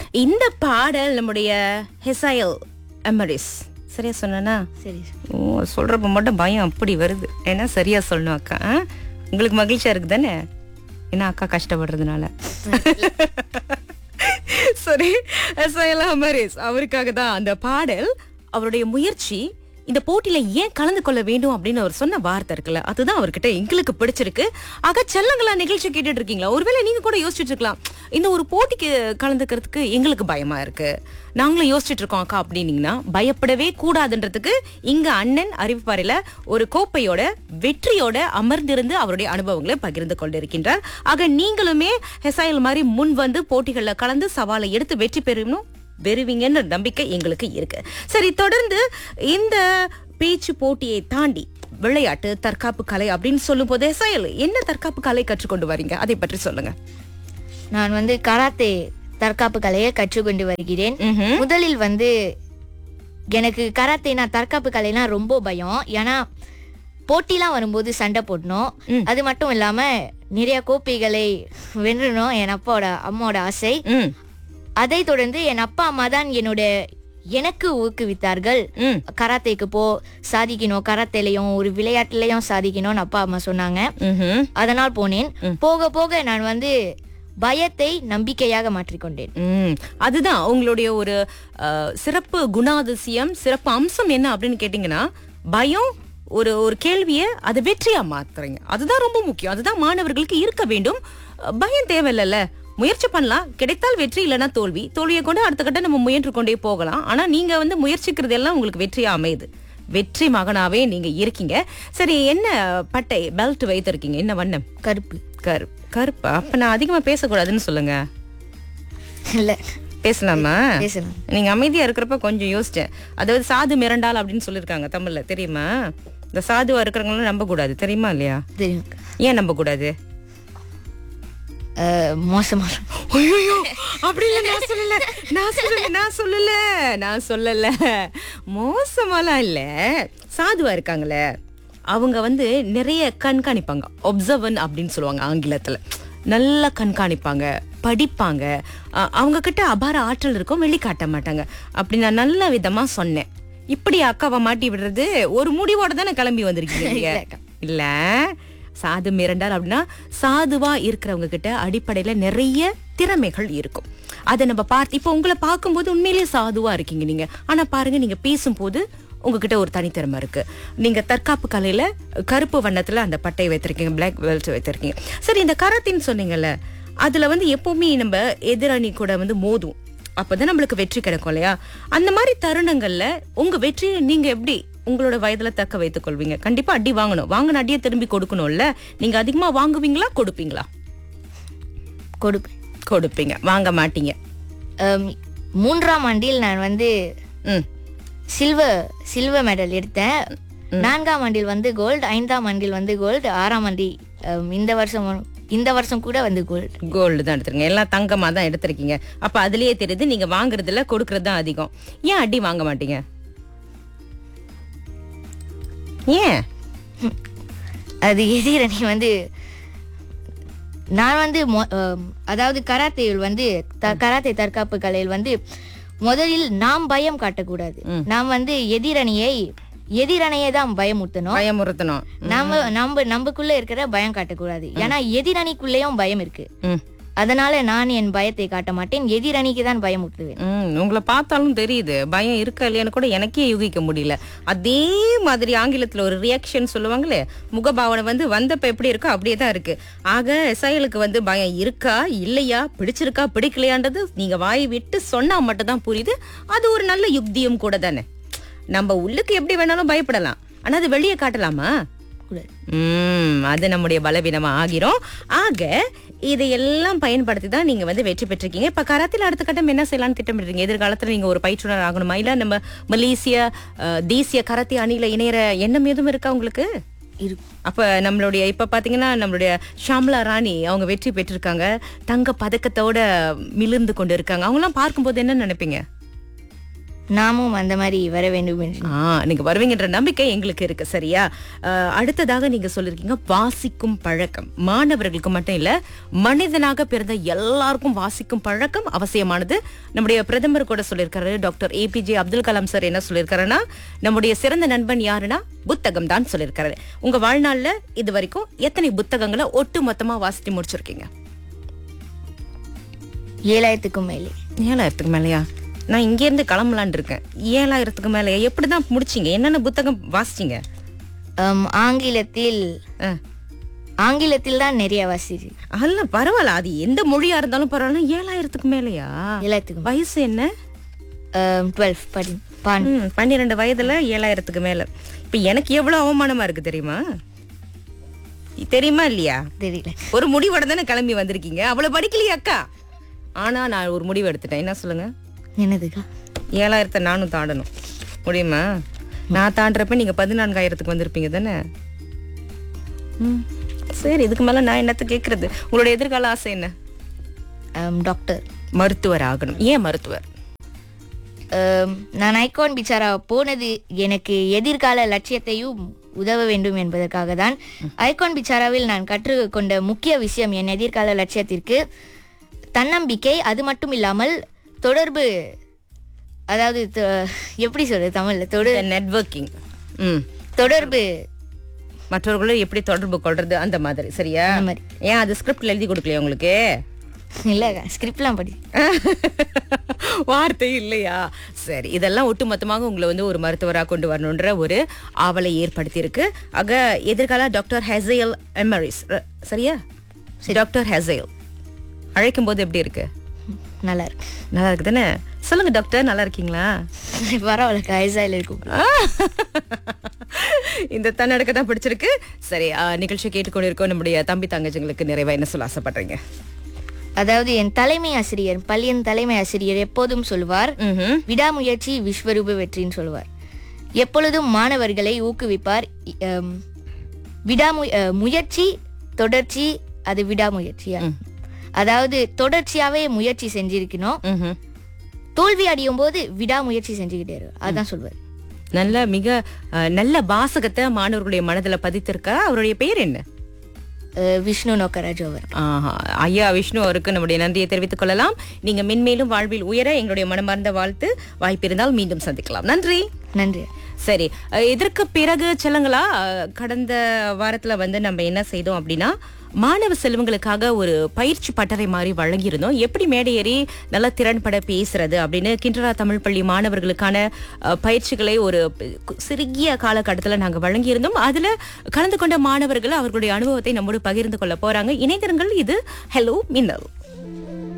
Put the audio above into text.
இந்த பாடல் நம்முடைய ஹெசாயல் எமரிஸ் சரியா சொன்னனா சரி ஓ சொல்றப்ப மட்டும் பயம் அப்படி வருது ஏன்னா சரியா சொல்லணும் அக்கா ஆ? உங்களுக்கு மகிழ்ச்சியா இருக்கு தானே ஏன்னா அக்கா கஷ்டப்படுறதுனால சரி ஹெசாயல் எமரிஸ் அவருக்காக தான் அந்த பாடல் அவருடைய முயற்சி இந்த போட்டியில ஏன் கலந்து கொள்ள வேண்டும் அப்படின்னு அவர் சொன்ன வார்த்தை இருக்குல்ல அதுதான் அவர்கிட்ட எங்களுக்கு பிடிச்சிருக்கு ஆக செல்லங்களா நிகழ்ச்சி கேட்டுட்டு இருக்கீங்களா ஒருவேளை நீங்க கூட யோசிச்சுட்டு இருக்கலாம் இந்த ஒரு போட்டிக்கு கலந்துக்கிறதுக்கு எங்களுக்கு பயமா இருக்கு நாங்களும் யோசிச்சுட்டு இருக்கோம் அக்கா அப்படின்னீங்கன்னா பயப்படவே கூடாதுன்றதுக்கு இங்க அண்ணன் அறிவிப்பாறையில ஒரு கோப்பையோட வெற்றியோட அமர்ந்திருந்து அவருடைய அனுபவங்களை பகிர்ந்து கொண்டிருக்கின்றார் ஆக நீங்களுமே ஹெசாயல் மாதிரி முன் வந்து போட்டிகள்ல கலந்து சவாலை எடுத்து வெற்றி பெறணும் பெறுவீங்கன்னு நம்பிக்கை எங்களுக்கு இருக்கு சரி தொடர்ந்து இந்த பேச்சு போட்டியை தாண்டி விளையாட்டு தற்காப்பு கலை அப்படின்னு சொல்லும் போதே செயல் என்ன தற்காப்பு கலை கற்றுக்கொண்டு வரீங்க அதை பற்றி சொல்லுங்க நான் வந்து கராத்தே தற்காப்பு கலையை கற்றுக்கொண்டு வருகிறேன் ம்ஹும். முதலில் வந்து எனக்கு கராத்தேனா தற்காப்பு கலைனா ரொம்ப பயம் ஏன்னா போட்டிலாம் வரும்போது சண்டை போடணும் அது மட்டும் இல்லாம நிறைய கோப்பைகளை வென்றணும் என் அப்பாவோட அம்மாவோட ஆசை ம் அதை தொடர்ந்து என் அப்பா அம்மா தான் என்னோட எனக்கு ஊக்குவித்தார்கள் ம் கராத்தேக்கு போ சாதிக்கணும் கராத்தேலையும் ஒரு விளையாட்டுலயும் சாதிக்கணும்னு அப்பா அம்மா சொன்னாங்க ம்ஹும். அதனால் போனேன் போக போக நான் வந்து பயத்தை நம்பிக்கையாக மாற்றிக்கொண்டேன் ம் அதுதான் உங்களுடைய ஒரு அஹ், சிறப்பு குணாதிசயம் சிறப்பு அம்சம் என்ன அப்படின்னு கேட்டிங்கன்னா பயம் ஒரு ஒரு கேள்வியை அதை வெற்றியா மாத்துறீங்க அதுதான் ரொம்ப முக்கியம் அதுதான் மாணவர்களுக்கு இருக்க வேண்டும் அஹ், பயம் தேவையில்லைல்ல முயற்சி பண்ணலாம் கிடைத்தால் வெற்றி இல்லைன்னா தோல்வி தோல்வியை கொண்டு அடுத்த கட்ட நம்ம முயன்று கொண்டே போகலாம் ஆனா நீங்க வந்து முயற்சிக்கிறது எல்லாம் உங்களுக்கு வெற்றியா அமையுது வெற்றி மகனாவே நீங்க இருக்கீங்க சரி என்ன பட்டை பெல்ட் வைத்திருக்கீங்க என்ன வண்ணம் கருப்பு கருப்பு கருப்பா அப்ப நான் அதிகமா பேசக்கூடாதுன்னு சொல்லுங்க இல்ல பேசலாமா பேசலாம் நீங்க அமைதியா இருக்கிறப்ப கொஞ்சம் யோசிச்சேன் அதாவது சாது மிரண்டால் அப்படின்னு சொல்லிருக்காங்க தமிழ்ல தெரியுமா இந்த சாதுவா இருக்கிறவங்களும் நம்ப கூடாது தெரியுமா இல்லையா தெரியும் ஏன் நம்ப கூடாது அஹ், மோசமா ஐயோ அப்படி இல்ல நான் சொல்லல நான் சொல்லல நான் சொல்லல நான் சொல்லல மோசமாலாம் இல்ல சாதுவா இருக்காங்களே அவங்க வந்து நிறைய கண்காணிப்பாங்க ஒப்சர்வன் அப்படின்னு சொல்லுவாங்க ஆங்கிலத்துல நல்லா கண்காணிப்பாங்க படிப்பாங்க அ- அவங்க கிட்ட அபார ஆற்றல் இருக்கும் வெளிக்காட்ட மாட்டாங்க அப்படி நான் நல்ல விதமா சொன்னேன் இப்படி அக்காவை மாட்டி விடுறது ஒரு முடிவோட தானே கிளம்பி வந்திருக்கீங்க நீங்க. இல்ல சாது மிரண்டால் அப்படின்னா சாதுவா இருக்கிறவங்க கிட்ட அடிப்படையில நிறைய திறமைகள் இருக்கும் அதை நம்ம பார்த்து இப்போ உங்களை பார்க்கும்போது உண்மையிலேயே சாதுவா இருக்கீங்க நீங்க ஆனா பாருங்க நீங்க பேசும்போது உங்ககிட்ட ஒரு தனித்திறமை இருக்கு நீங்க தற்காப்பு கலையில கருப்பு வண்ணத்துல அந்த பட்டை வைத்திருக்கீங்க பிளாக் பெல்ட் வைத்திருக்கீங்க சரி இந்த கரத்தின்னு சொன்னீங்கல்ல அதுல வந்து எப்பவுமே நம்ம எதிரணி கூட வந்து மோதும் அப்பதான் நம்மளுக்கு வெற்றி கிடைக்கும் இல்லையா அந்த மாதிரி தருணங்கள்ல உங்க வெற்றியை நீங்க எப்படி உங்களோட வயதுல தக்க வைத்துக் கொள்வீங்க கண்டிப்பா அடி வாங்கணும் வாங்கின அடியை திரும்பி கொடுக்கணும்ல நீங்க அதிகமா வாங்குவீங்களா கொடுப்பீங்களா கொடுப்பேன் கொடுப்பீங்க வாங்க மாட்டீங்க அம், மூன்றாம் ஆண்டில் நான் வந்து ம் சில்வர் சில்வர் மெடல் எடுத்தேன் நான்காம் ஆண்டில் வந்து கோல்டு ஐந்தாம் ஆண்டில் வந்து கோல்டு ஆறாம் ஆண்டில் அம், இந்த வருஷம் இந்த வருஷம் கூட வந்து கோல்டு கோல்டு தான் எடுத்திருக்கீங்க எல்லாம் தங்கமா தான் எடுத்திருக்கீங்க அப்ப அதுலயே தெரியுது நீங்க வாங்குறதுல கொடுக்கறது தான் அதிகம் ஏன் அடி வாங்க மாட்டீங்க ஏன் அது எதிரணி வந்து நான் வந்து மொ- அம், அதாவது கராத்தேயில் வந்து த- கராத்தே தற்காப்பு கலையில் வந்து முதலில் நாம் பயம் காட்டக்கூடாது நாம் வந்து எதிரணியை எதிரணியை தான் பயமுறுத்தணும் பயமுறுத்தணும் நாம நம்ம நமக்குள்ள இருக்கிற பயம் காட்டக்கூடாது ஏன்னா எதிரணிக்குள்ளேயும் பயம் இருக்கு ம் அதனால நான் என் பயத்தை காட்ட மாட்டேன் எதிரணிக்கு தான் பயமுறுத்துவேன் ம் உங்களை பார்த்தாலும் தெரியுது பயம் இருக்கா இல்லையான்னு கூட எனக்கே யூகிக்க முடியல அதே மாதிரி ஆங்கிலத்துல ஒரு ரியாக்ஷன் சொல்லுவாங்களே முகபாவனை வந்து வந்தப்ப எப்படி இருக்கோ அப்படியே தான் இருக்கு ஆக செயலுக்கு வந்து பயம் இருக்கா இல்லையா பிடிச்சிருக்கா பிடிக்கலையான்றது நீங்க வாய் விட்டு சொன்னா மட்டும் தான் புரியுது அது ஒரு நல்ல யுக்தியும் கூட தானே நம்ம உள்ளுக்கு எப்படி வேணாலும் பயப்படலாம் ஆனா அது வெளியே காட்டலாமா கூடாது. ம் அது நம்முடைய பலவீனமா ஆகிரும் ஆக இதையெல்லாம் பயன்படுத்தி தான் நீங்க வந்து வெற்றி பெற்றிருக்கீங்க இப்ப கராத்தில் அடுத்த கட்டம் என்ன செய்யலாம்னு திட்டமிடுறீங்க எதிர்காலத்துல நீங்க ஒரு பயிற்றுனர் ஆகணுமா இல்ல நம்ம மலேசிய அஹ், தேசிய கராத்தே அணியில இணையற எண்ணம் எதுவும் இருக்கா உங்களுக்கு இருக்கு அப்ப நம்மளுடைய இப்ப பாத்தீங்கன்னா நம்மளுடைய ஷாம்லா ராணி அவங்க வெற்றி பெற்றிருக்காங்க தங்க பதக்கத்தோட மிளிர்ந்து கொண்டு இருக்காங்க அவங்க எல்லாம் பார்க்கும்போது என்ன நினைப்பீங்க நாமும் அந்த மாதிரி வர வேண்டும் என்று ஆ நீங்க வருவீங்கன்ற நம்பிக்கை எங்களுக்கு இருக்கு சரியா அஹ், அடுத்ததாக நீங்க சொல்லிருக்கீங்க வாசிக்கும் பழக்கம் மாணவர்களுக்கு மட்டும் இல்ல மனிதனாக பிறந்த எல்லாருக்கும் வாசிக்கும் பழக்கம் அவசியமானது நம்முடைய பிரதமர் கூட சொல்லியிருக்காரு doctor APJ Abdul Kalam sir என்ன சொல்லியிருக்காருன்னா நம்முடைய சிறந்த நண்பன் யாருன்னா புத்தகம் தான் சொல்லியிருக்காரு உங்க வாழ்நாள்ல இது வரைக்கும் எத்தனை புத்தகங்களை ஒட்டு மொத்தமா வாசித்து முடிச்சிருக்கீங்க ஏழாயிரத்துக்கும் மேலே ஏழாயிரத்துக்கு மேலயா நான் இங்க இருந்து கிளம்பலான் இருக்கேன் ஏழாயிரத்துக்கு மேலயா எப்படிதான் முடிச்சீங்க என்னென்ன புத்தகம் வாசிச்சீங்க அம், ஆங்கிலத்தில் ஆ. ஆங்கிலத்தில் தான் நிறைய வாசிச்சு அல்ல பரவாயில்ல அது எந்த மொழியா இருந்தாலும் பரவாயில்ல ஏழாயிரத்துக்கு மேலயா ஏழாயிரத்துக்கும் வயசு என்ன டுவெல் படி பான் ம், பன்னிரெண்டு வயதுல ஏழாயிரத்துக்கு மேல இப்ப எனக்கு எவ்வளவு அவமானமா இருக்கு தெரியுமா தெரியுமா இல்லையா தெரியல ஒரு முடிவோட தானே கிளம்பி வந்திருக்கீங்க அவ்வளவு படிக்கலையா அக்கா ஆனா நான் ஒரு முடிவு எடுத்துட்டேன் என்ன சொல்லுங்க என்னதுக்கா ஏழாயிரத்தை நானும் தாண்டணும் முடியுமா நான் தாண்டுறப்ப நீங்க பதினான்காயிரத்துக்கு வந்திருப்பீங்க தானே ம். சரி இதுக்கு மேல நான் என்னத்த கேக்குறது உங்களோட எதிர்கால ஆசை என்ன அம், டாக்டர் மருத்துவர் ஆகணும் ஏன் மருத்துவர் அம், நான் ஐகான் பிச்சாரா போனது எனக்கு எதிர்கால லட்சியத்தையும் உதவ வேண்டும் என்பதற்காக தான் ஐகான் பிச்சாராவில் நான் கற்றுக்கொண்ட முக்கிய விஷயம் என் எதிர்கால லட்சியத்திற்கு தன்னம்பிக்கை அது மட்டும் இல்லாமல் தொடர்பு அதாவது தொ- எப்படி சொல்றது தமிழ்ல தொடு நெட்வொர்க்கிங் ம் தொடர்பு மற்றவர்களோட எப்படி தொடர்பு கொள்றது அந்த மாதிரி சரியா அந்த மாதிரி. ஏன் அது ஸ்கிரிப்ட்ல எழுதி கொடுக்கலையா உங்களுக்கு இல்ல ஸ்கிரிப்ட்லாம் படி வார்த்தை இல்லையா சரி இதெல்லாம் ஒட்டுமொத்தமாக உங்களை வந்து ஒரு மருத்துவராக கொண்டு வரணுன்ற ஒரு ஆவலை ஏற்படுத்தி இருக்கு ஆக எதிர்கால டாக்டர் ஹெசைல் எமரிஸ் ர- சரியா டாக்டர் ஹெசைல் அழைக்கும் போது எப்படி இருக்கு நல்லா இருக்கு நல்லா இருக்கு தானே சொல்லுங்க டாக்டர் நல்லா இருக்கீங்களா பரவாயில்ல கைசாயில் இருக்கும் இந்த தன்னடக்க தான் பிடிச்சிருக்கு சரி ஆ, நிகழ்ச்சி கேட்டுக்கொண்டிருக்கோம் நம்முடைய தம்பி தங்கச்சிங்களுக்கு நிறைவா என்ன சொல்ல ஆசைப்படுறீங்க அதாவது என் தலைமை ஆசிரியர் பள்ளியின் தலைமை ஆசிரியர் எப்போதும் சொல்வார் ம்ஹும். விடாமுயற்சி விஸ்வரூப வெற்றின்னு சொல்லுவார் எப்பொழுதும் மாணவர்களை ஊக்குவிப்பார் இ- அம், விடாமு அ, முயற்சி தொடர்ச்சி அது விடாமுயற்சியா அதாவது தொடர்ச்சியாவே முயற்சி செஞ்சிருக்கணும் ம்ஹும். தோல்வி அடையும் போது விடாமுயற்சி செஞ்சுக்கிட்டே இரு அதான் சொல்வார் நல்ல மிக அ, நல்ல வாசகத்தை மாணவர்களுடைய மனதுல பதித்திருக்கா அவருடைய பெயர் என்ன அ, விஷ்ணு நோக்கராஜ் அவர் ஆஹா. ஐயா விஷ்ணு அவருக்கு நம்முடைய நன்றியை தெரிவித்துக் கொள்ளலாம் நீங்க மென்மேலும் வாழ்வில் உயர எங்களுடைய மனமார்ந்த வாழ்த்து வாய்ப்பு இருந்தால் மீண்டும் சந்திக்கலாம் நன்றி நன்றி சரி அஹ் இதற்கு பிறகு செல்லுங்களா அஹ் கடந்த வாரத்துல வந்து நம்ம என்ன செய்தோம் அப்படின்னா மாணவ செல்வங்களுக்காக ஒரு பயிற்சி பட்டறை மாதிரி வழங்கியிருந்தோம் எப்படி மேடை ஏறி நல்லா திறன்பட பேசுறது அப்படின்னு கிண்டரா தமிழ் பள்ளி மாணவர்களுக்கான அஹ், பயிற்சிகளை ஒரு ப- சிறிய காலகட்டத்தில் நாங்க வழங்கியிருந்தோம் அதுல கலந்து கொண்ட மாணவர்கள் அவர்களுடைய அனுபவத்தை நம்மோடு பகிர்ந்து கொள்ள போறாங்க இணையதளங்கள் இது ஹலோ மின்னல்